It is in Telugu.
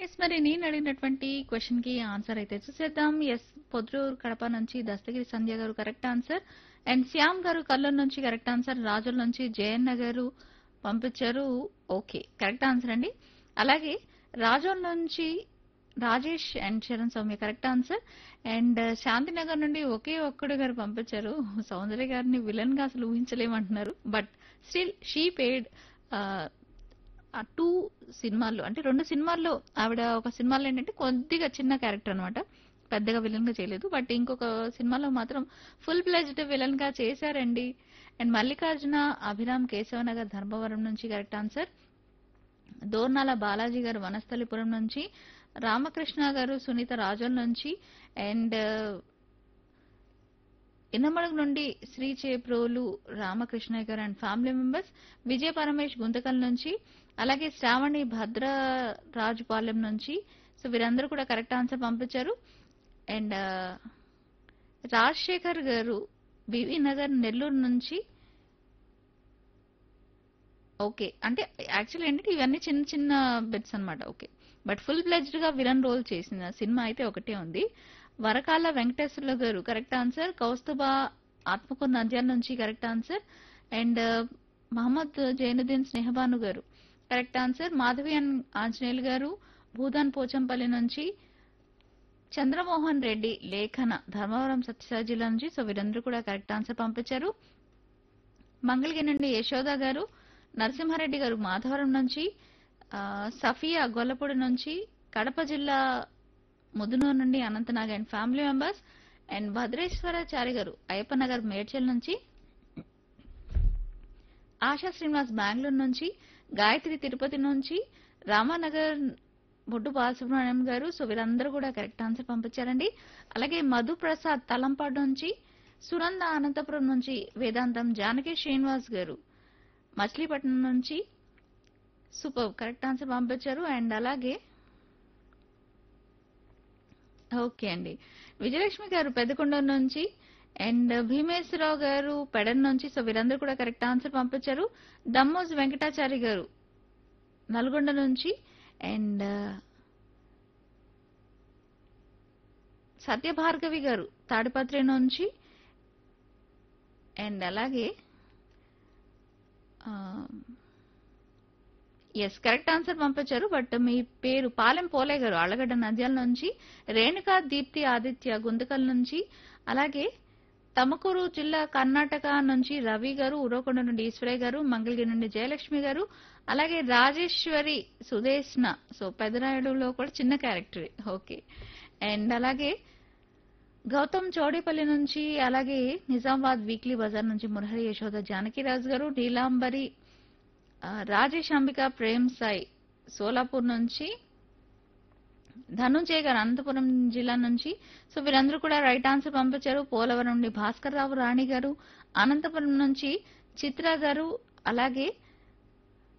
ఎస్ మరి నేను అడిగినటువంటి క్వశ్చన్ కి ఆన్సర్ అయితే చూసేద్దాం ఎస్ పొద్రూరు కడప నుంచి దస్తగిరి సంధ్య గారు కరెక్ట్ ఆన్సర్ అండ్ శ్యామ్ గారు కల్లూరు నుంచి కరెక్ట్ ఆన్సర్ రాజుల నుంచి జయన్న గారు పంపించారు ఓకే కరెక్ట్ ఆన్సర్ అండి అలాగే రాజోల్ నుంచి Rajesh and Charan Soumya correct answer and Shantinagar నుండి ఒకే ఒక్కడు గారు పంపించారు సౌందర్య గారిని విలన్ గా అసలు ఊహించలేమంటున్నారు బట్ స్టిల్ షీ పేడ్ ఆ టూ సినిమాల్లో అంటే రెండు సినిమాల్లో ఆవిడ ఒక సినిమాలో ఏంటంటే కొద్దిగా చిన్న క్యారెక్టర్ అన్నమాట పెద్దగా విలన్ గా చేయలేదు బట్ ఇంకొక సినిమాలో మాత్రం ఫుల్ ప్లెజ్డ్ విలన్ గా చేశారండి అండ్ మల్లికార్జున అభిరామ్ కేశవనగర్ ధర్మవరం నుంచి కరెక్ట్ ఆన్సర్ దోర్నాల బాలాజీ గారు వనస్థలిపురం నుంచి రామకృష్ణ గారు సునీత రాజోల్ నుంచి అండ్ ఇన్నమడుగు నుండి Shri Cheprolu Ramakrishna garu and family members Vijaya Paramesh Guntakal నుంచి అలాగే శ్రావణి భద్రరాజుపాలెం నుంచి సో వీరందరూ కూడా కరెక్ట్ ఆన్సర్ పంపించారు అండ్ రాజశేఖర్ గారు బివి నగర్ నెల్లూరు నుంచి ఓకే అంటే యాక్చువల్లీ ఏంటంటే ఇవన్నీ చిన్న చిన్న బిట్స్ అన్నమాట ఓకే బట్ ఫుల్ ప్లెజ్డ్ గా విలన్ రోల్ చేసిన సినిమా అయితే ఒకటే ఉంది వరకాల వెంకటేశ్వర్ల గారు కరెక్ట్ ఆన్సర్ కౌస్తుబా ఆత్మకూరు నంద్యాల నుంచి correct answer and Mohammed Zainuddin Snehabanu garu correct answer Madhavi and Anjaneyulu garu Bhoodan Pochampally నుంచి చంద్రమోహన్ రెడ్డి లేఖన ధర్మవరం సత్యసాయి జిల్లా నుంచి సో వీరందరూ కూడా కరెక్ట్ ఆన్సర్ పంపించారు మంగళగిరి నుండి యశోద గారు నరసింహారెడ్డి గారు మాధవరం నుంచి ఆ, సఫియా గొల్లపూడి నుంచి కడప జిల్లా ముదునూరు నుండి Anantnag and family members and Bhadreswarachari garu Ayyappa Nagar Medchal నుంచి ఆశా శ్రీనివాస్ బెంగళూరు నుంచి గాయత్రి తిరుపతి నుంచి రామానగర్ బొడ్డు బాలసుబ్రహ్మణ్యం గారు సో వీరందరూ కూడా కరెక్ట్ ఆన్సర్ పంపించారండి అలాగే మధు ప్రసాద్ తలంపాడు నుంచి సునంద అనంతపురం నుంచి వేదాంతం జానకి శ్రీనివాస్ గారు మచిలీపట్నం నుంచి సూపర్ కరెక్ట్ ఆన్సర్ పంపించారు అండ్ అలాగే ఓకే అండి విజయలక్ష్మి గారు పెద్దకొండూరు నుంచి అండ్ భీమేశ్వరరావు గారు పెడన్ నుంచి సో వీరందరూ కూడా కరెక్ట్ ఆన్సర్ పంపించారు దమ్మోజ్ వెంకటాచారి గారు నల్గొండ నుంచి అండ్ సత్యభార్గవి గారు తాడిపత్రి నుంచి అండ్ అలాగే ఎస్ కరెక్ట్ ఆన్సర్ పంపించారు బట్ మీ పేరు పాలెం పోలే గారు అళ్ళగడ్డ నంద్యాల నుంచి రేణుకా దీప్తి ఆదిత్య గుంతకల్ నుంచి అలాగే తమకూరు జిల్లా కర్ణాటక నుంచి రవి గారు ఉరవకొండ నుండి ఈశ్వరయ్య గారు మంగళగిరి నుండి జయలక్ష్మి గారు అలాగే రాజేశ్వరి సుదేష్ణ సో పెదరాయుడులో కూడా చిన్న క్యారెక్టర్ ఓకే అండ్ అలాగే గౌతమ్ చౌడేపల్లి నుంచి అలాగే నిజామాబాద్ వీక్లీ బజార్ నుంచి మురహరి యశోద జానకిరాజు గారు నీలాంబరి ఆ, రాజేష్ అంబిక ప్రేమ్ సాయి సోలాపూర్ నుంచి ధనుంజయ్ గారు అనంతపురం జిల్లా నుంచి సో వీరందరూ కూడా రైట్ ఆన్సర్ పంపించారు పోలవరం నుండి భాస్కర్ రావు రాణి గారు అనంతపురం నుంచి చిత్ర గారు అలాగే